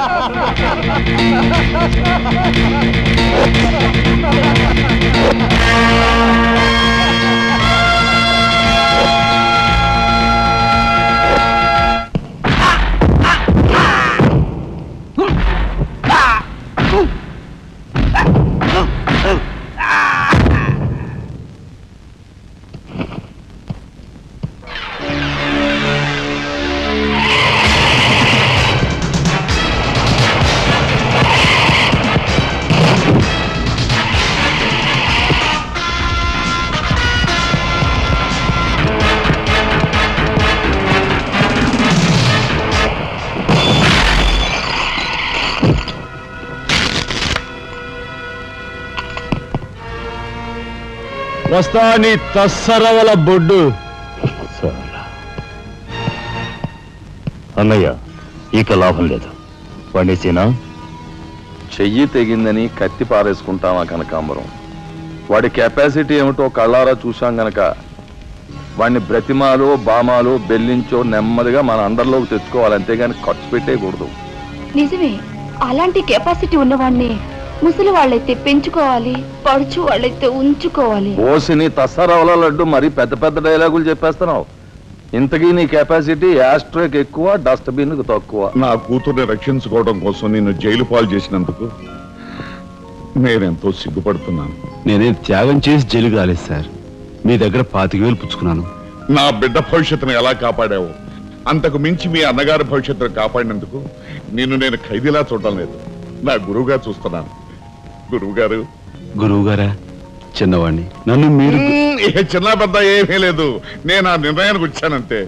వస్తా నీ తస్సరవల బొడ్డు అన్నయ్య ఇక లాభం లేదు పండేసేనా చెయ్యి తెగిందని కత్తి పారేసుకుంటామా కనకాంబరం వాడి కెపాసిటీ ఏమిటో కళ్ళారా చూశాం గనక వాడిని బ్రతిమాలో బామాలో బెల్లించో నెమ్మదిగా మన అండర్లోకి తెచ్చుకోవాలి అంతేగాని ఖర్చు పెట్టేయకూడదు నిజమే అలాంటి కెపాసిటీ ఉన్నవాడిని ముసలి వాళ్ళైతే పెంచుకోవాలి పడుచు వాళ్ళైతే ఉంచుకోవాలి ఓసిని తస్సరవల లడ్డు మరి పెద్ద పెద్ద డైలాగులు చెప్పేస్తున్నావు ఇంతకీ నీ కెపాసిటీ యాస్ట్రోక్ ఎక్కువ డస్ట్బిన్ తక్కువ నా కూతుర్ని రక్షించుకోవడం కోసం నిన్ను జైలు పాలు చేసినందుకు నేనెంతో సిగ్గుపడుతున్నాను నేనేం త్యాగం చేసి జైలుకి రాలేదు సార్ మీ దగ్గర పాతిక వేలు పుచ్చుకున్నాను నా బిడ్డ భవిష్యత్తును ఎలా కాపాడావు అంతకు మించి మీ అన్నగారి భవిష్యత్తును కాపాడినందుకు నిన్ను నేను ఖైదీలా చూడడం లేదు నా గురువుగా చూస్తున్నాను గురువు గారు గురువు గారా చిన్నవాణ్ణి నన్ను మీరు ఇక చిన్న పెద్ద ఏమీ లేదు నేను ఆ నిర్ణయానికి వచ్చానంతే